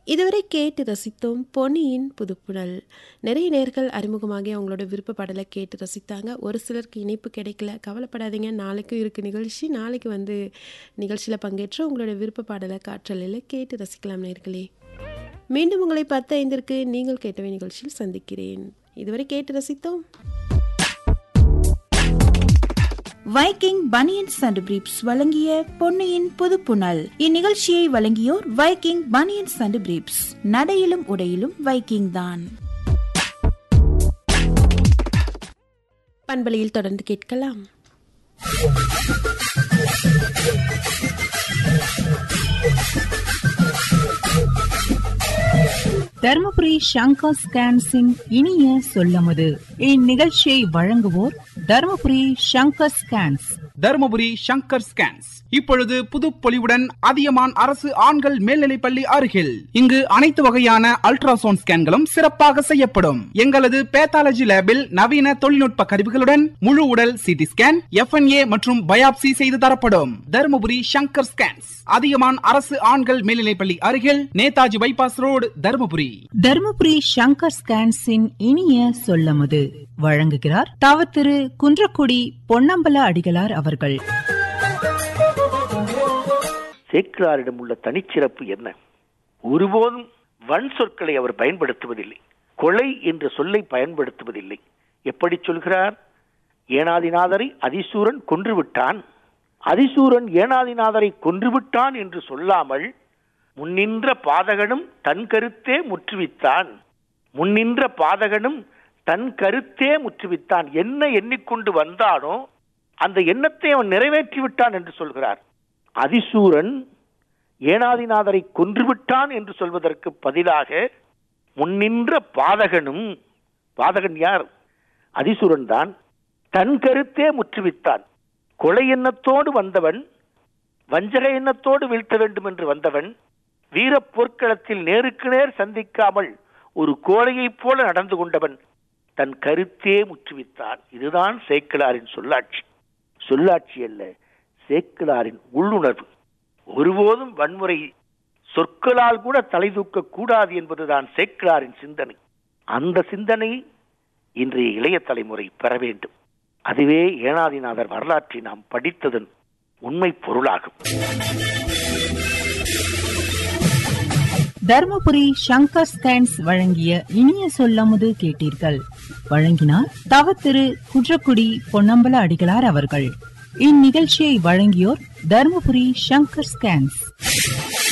இதுவரை கேட்டு ரசித்தோம் பொன்னியின் புதுப்புணல் நிறைய நேர்கள் அறிமுகமாகி அவங்களோட விருப்ப பாடலை கேட்டு ரசித்தாங்க ஒரு சிலருக்கு இணைப்பு கிடைக்கல கவலைப்படாதீங்க நாளைக்கும் இருக்குது நிகழ்ச்சி நாளைக்கு வந்து நிகழ்ச்சியில் பங்கேற்று உங்களோட விருப்ப பாடலை காற்றலையில் கேட்டு ரசிக்கலாம் நேர்களே மீண்டும் உங்களை பத்து ஐந்திற்கு நீங்கள் கேட்டவை நிகழ்ச்சியில் சந்திக்கிறேன் இதுவரை கேட்டு ரசித்தோம் வைக்கிங் பனியன்ஸ் அண்ட் பிரீப்ஸ் வழங்கிய பொன்னியின் புதுப்புணல் இந்நிகழ்ச்சியை வழங்கியோர் வைக்கிங் பனியன்ஸ் அண்ட் பிரீப்ஸ் நடையிலும் உடையிலும் வைக்கிங் தான் பண்பலையில் தொடர்ந்து கேட்கலாம் தர்மபுரி சங்கர் ஸ்கேன்ஸின் இனிய சொல்லமுது இந்நிகழ்ச்சியை வழங்குவோர் தர்மபுரி சங்கர் ஸ்கேன்ஸ் தருமபுரி சங்கர் ஸ்கேன்ஸ் இப்பொழுது புதுப்பொலிவுடன் அதியமான் அரசு ஆண்கள் மேல்நிலைப்பள்ளி அருகில் இங்கு அனைத்து வகையான அல்ட்ராசவுண்ட் ஸ்கேன்களும் சிறப்பாக செய்யப்படும் எங்களது பேத்தாலஜி லேபில் நவீன தொழில்நுட்ப கருவிகளுடன் முழு உடல் சிடி ஸ்கேன் எஃப்என்ஏ மற்றும் பயாப்சி செய்து தரப்படும் தருமபுரி சங்கர் ஸ்கேன்ஸ் அதியமான் அரசு ஆண்கள் மேல்நிலைப்பள்ளி அருகில் நேதாஜி பைபாஸ் ரோடு தருமபுரி தர்மபுரி சங்கர் ஸ்கேன்ஸின் இனிய சொல்லமுது வழங்குகிறார் தவத்திரு குன்றக்குடி பொன்னம்பல அடிகளார் அவர்கள் சேக்கிராரிடம் உள்ள தனிச்சிறப்பு என்ன ஒருபோதும் வன் சொற்களை அவர் பயன்படுத்துவதில்லை கொலை என்ற சொல்லை பயன்படுத்துவதில்லை எப்படி சொல்கிறார் ஏனாதிநாதரை அதிசூரன் கொன்றுவிட்டான் அதிசூரன் ஏனாதிநாதரை கொன்றுவிட்டான் என்று சொல்லாமல் முன்னின்ற பாதகனும் தன் கருத்தே முற்றுவித்தான் முன்னின்ற பாதகனும் தன் கருத்தே முற்றுவித்தான் என்ன எண்ணிக்கொண்டு வந்தானோ அந்த எண்ணத்தை அவன் நிறைவேற்றி விட்டான் என்று சொல்கிறார் அதிசூரன் ஏனாதிநாதரை கொன்றுவிட்டான் என்று சொல்வதற்கு பதிலாக முன்னின்ற பாதகனும் பாதகன் யார் அதிசூரன் தான் தன் கருத்தே முற்றுவித்தான் கொலை எண்ணத்தோடு வந்தவன் வஞ்சக எண்ணத்தோடு வீழ்த்த வேண்டும் என்று வந்தவன் வீரப் போர்க்களத்தில் நேருக்கு நேர் சந்திக்காமல் ஒரு கோழையைப் போல நடந்து கொண்டவன் தன் கருத்தே முற்றுவித்தான் இதுதான் சேக்கிலாரின் சொல்லாட்சி சொல்லாட்சி அல்ல சேக்கிலாரின் உள்ளுணர்வு ஒருபோதும் வன்முறை சொற்களால் கூட தலை தூக்க கூடாது என்பதுதான் சேக்கிலாரின் சிந்தனை அந்த சிந்தனை இன்றைய இளைய தலைமுறை பெற வேண்டும் அதுவே ஏனாதிநாதர் வரலாற்றை நாம் படித்ததன் உண்மை பொருளாகும் தர்மபுரி சங்கர் ஸ்கேன்ஸ் வழங்கிய இனிய சொல்லமுது கேட்டீர்கள் வழங்கினார் தவத்திரு குன்றக்குடி பொன்னம்பல அடிகளார் அவர்கள் இந்நிகழ்ச்சியை வழங்கியோர் தர்மபுரி சங்கர் ஸ்கேன்ஸ்